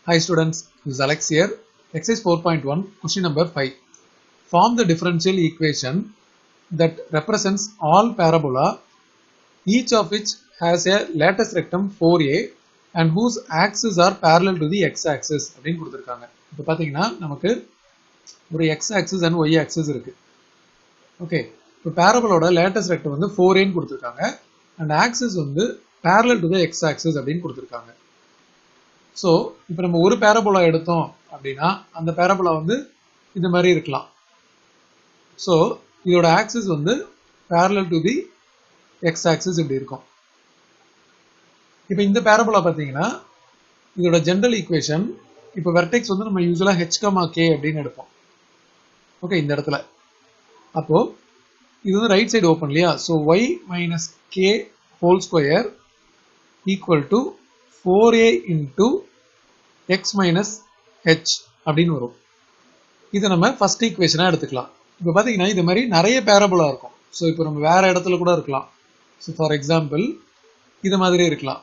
Hi students, this is Alex here. Exercise 4.1, question number 5. Form the differential equation that represents all parabola, each of which has a lattice rectum 4a and whose axes are parallel to the x-axis அப்படின்னு கொடுத்துருக்காங்க இப்போ பார்த்தீங்கன்னா நமக்கு ஒரு x-axis and y-axis இருக்கு okay இப்போ பேரபலோட latus rectum வந்து ஃபோர் ஏன்னு கொடுத்துருக்காங்க அண்ட் ஆக்சிஸ் வந்து parallel to the x axis அப்படின்னு கொடுத்துருக்காங்க ஸோ இப்போ நம்ம ஒரு பேரபோலா எடுத்தோம் அப்படின்னா அந்த பேரபோலா வந்து இந்த மாதிரி இருக்கலாம் ஸோ இதோட ஆக்சிஸ் வந்து parallel to the x axis இப்படி இருக்கும் இப்போ இந்த பேரபோலா பார்த்தீங்கன்னா இதோட ஜென்ரல் ஈக்குவேஷன் இப்போ வெர்டெக்ஸ் வந்து நம்ம யூஸ்வலாக ஹெச் கமா கே அப்படின்னு எடுப்போம் ஓகே இந்த இடத்துல அப்போ இது வந்து ரைட் சைடு ஓப்பன் இல்லையா so y minus k whole square equal to four a into x minus h அப்படின்னு வரும் இதை நம்ம ஃபர்ஸ்ட் ஈக்குவேஷனாக எடுத்துக்கலாம் இப்போ பார்த்தீங்கன்னா இது மாதிரி நிறைய பேரபுளாக இருக்கும் ஸோ இப்போ நம்ம வேற இடத்துல கூட இருக்கலாம் ஸோ ஃபார் எக்ஸாம்பிள் இது மாதிரி இருக்கலாம்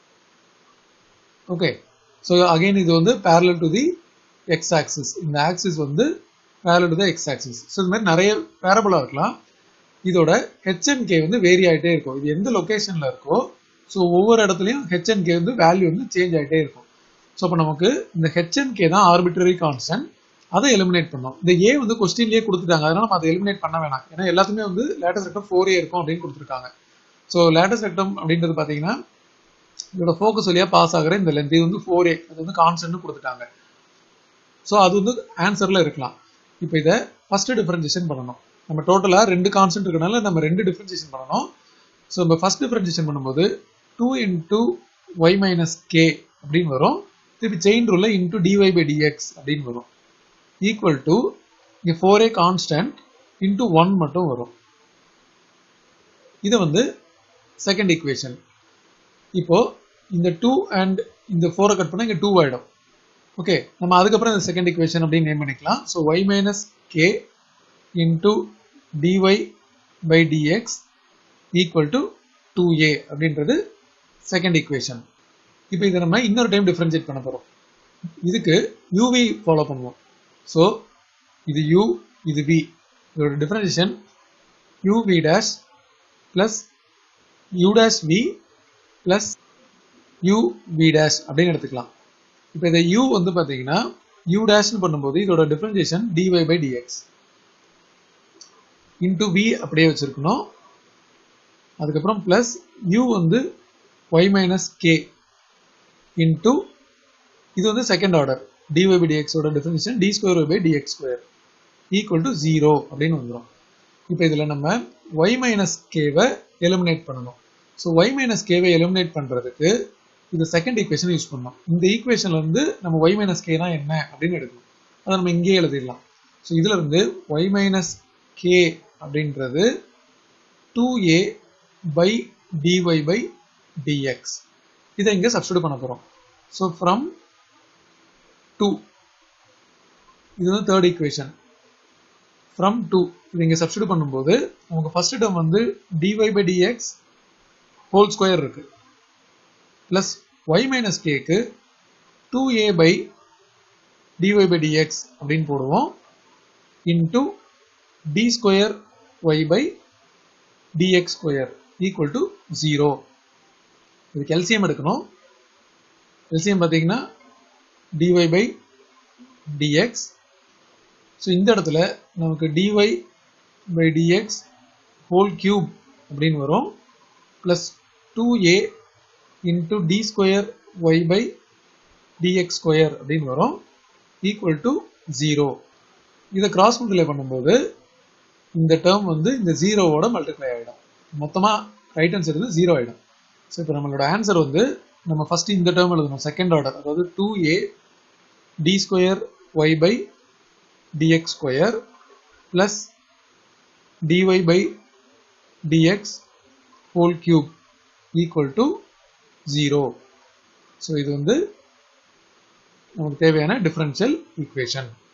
ஓகே ஸோ அகைன் இது வந்து parallel to the x axis இந்த ஆக்சிஸ் வந்து parallel to the x axis so இது மாதிரி நிறைய பேரபுளாக இருக்கலாம் இதோட ஹெச்என்கே வந்து வேரி ஆகிட்டே இருக்கும் இது எந்த லொக்கேஷனில் இருக்கோ ஸோ ஒவ்வொரு இடத்துலையும் ஹெச்என்கே வந்து வேல்யூ வந்து சேஞ்ச் ஆகிட்டே இருக்கும் ஸோ இப்போ நமக்கு இந்த ஹெச்என்கே தான் ஆர்பிட்டரி கான்ஸ்டன்ட் அதை எலிமினேட் பண்ணோம் இந்த ஏ வந்து கொஸ்டின்லேயே கொடுத்துட்டாங்க அதனால நம்ம அதை எலிமினேட் பண்ண வேணாம் ஏன்னா எல்லாத்துமே வந்து லேட்டஸ்ட் ரெக்டம் ஃபோர் ஏ இருக்கும் அப்படின்னு கொடுத்துருக்காங்க ஸோ லேட்டஸ்ட் ரெக்டம் அப்படின்றது பார்த்தீங்கன்னா இதோட ஃபோக்கஸ் வழியாக பாஸ் ஆகிற இந்த லென்த் இது வந்து ஃபோர் ஏ அது வந்து கான்ஸ்டன்ட் கொடுத்துட்டாங்க ஸோ அது வந்து ஆன்சரில் இருக்கலாம் இப்போ இதை ஃபர்ஸ்ட் டிஃபரன்சியேஷன் பண்ணணும் நம்ம டோட்டலாக ரெண்டு கான்ஸ்டன்ட் இருக்கனால நம்ம ரெண்டு டிஃபரன்சியேஷன் பண்ணணும் ஸோ நம்ம ஃபர்ஸ்ட் டிஃபரன்சியேஷன் பண்ணும்போது two into y minus k அப்படின்னு வரும் திருப்பி செயின் ரூலில் இன்டூ டிஒய் பை டிஎக்ஸ் அப்படின்னு வரும் ஈக்குவல் டு இங்கே four a constant into one மட்டும் வரும் இது வந்து செகண்ட் ஈக்குவேஷன் இப்போ இந்த டூ அண்ட் இந்த ஃபோரை கட் பண்ணால் இங்கே டூ ஆகிடும் ஓகே நம்ம அதுக்கப்புறம் இந்த செகண்ட் ஈக்குவேஷன் அப்படின்னு நேம் பண்ணிக்கலாம் so y minus k into dy by dx equal to two a அப்படின்றது செகண்ட் ஈக்குவேஷன் இப்போ இதை நம்ம இன்னொரு டைம் டிஃப்ரென்ஷியேட் பண்ண போகிறோம் இதுக்கு யூவி ஃபாலோ பண்ணுவோம் ஸோ இது u இது v இதோட differentiation u v dash plus u dash v plus u v dash அப்படின்னு எடுத்துக்கலாம் இப்போ இதை u வந்து பார்த்தீங்கன்னா u டேஷ்னு பண்ணும்போது இதோட differentiation dy by dx into v அப்படியே வச்சிருக்கணும் அதுக்கப்புறம் ப்ளஸ் u வந்து y மைனஸ் கே இன்டூ இது வந்து second order dy by dx ஓட definition d square by dx square equal to 0 அப்படின்னு வந்துரும் இப்போ இதுல நம்ம y minus k வை எலிமினேட் பண்ணணும் ஸோ y minus k வை எலிமினேட் பண்றதுக்கு இது செகண்ட் ஈக்குவேஷன் யூஸ் பண்ணோம் இந்த ஈக்குவேஷன்ல இருந்து நம்ம y minus k தான் என்ன அப்படின்னு எடுக்கணும் அதை நம்ம இங்கேயே எழுதிடலாம் ஸோ இதுல இருந்து y minus k அப்படின்றது 2a by dy by dx இதை இங்க சப்ஸ்டியூட் பண்ண போறோம் ஸோ ஃப்ரம் டூ இது வந்து தேர்ட் ஈக்குவேஷன் ஃப்ரம் டூ இது இங்கே சப்ஸ்டியூட் பண்ணும்போது நமக்கு ஃபர்ஸ்ட் டேர்ம் வந்து dy by dx whole square இருக்கு பிளஸ் ஒய் மைனஸ் கேக்கு two a by dy by dx அப்படின்னு போடுவோம் into d square y by dx square equal to zero இதுக்கு எல்சிஎம் எடுக்கணும் எல்சிஎம் பார்த்தீங்கன்னா dy by dx ஸோ இந்த இடத்துல நமக்கு dy by dx whole cube அப்படின்னு வரும் plus two a into d square y by dx square அப்படின்னு வரும் ஈக்குவல் டு ஜீரோ இதை கிராஸ் மல்டிப்ளை பண்ணும்போது இந்த டேர்ம் வந்து இந்த ஜீரோவோட மல்டிப்ளை ஆகிடும் மொத்தமாக ரைட் ஹேண்ட் சைடு வந்து ஜீரோ ஆகிடும் ஸோ இப்போ நம்மளோட ஆன்சர் வந்து நம்ம ஃபர்ஸ்ட் இந்த டேர்ம் எழுதணும் செகண்ட் ஆர்டர் அதாவது two a d square y by dx square plus dy by dx whole cube equal to zero so இது வந்து நமக்கு தேவையான டிஃபரன்ஷியல் ஈக்குவேஷன்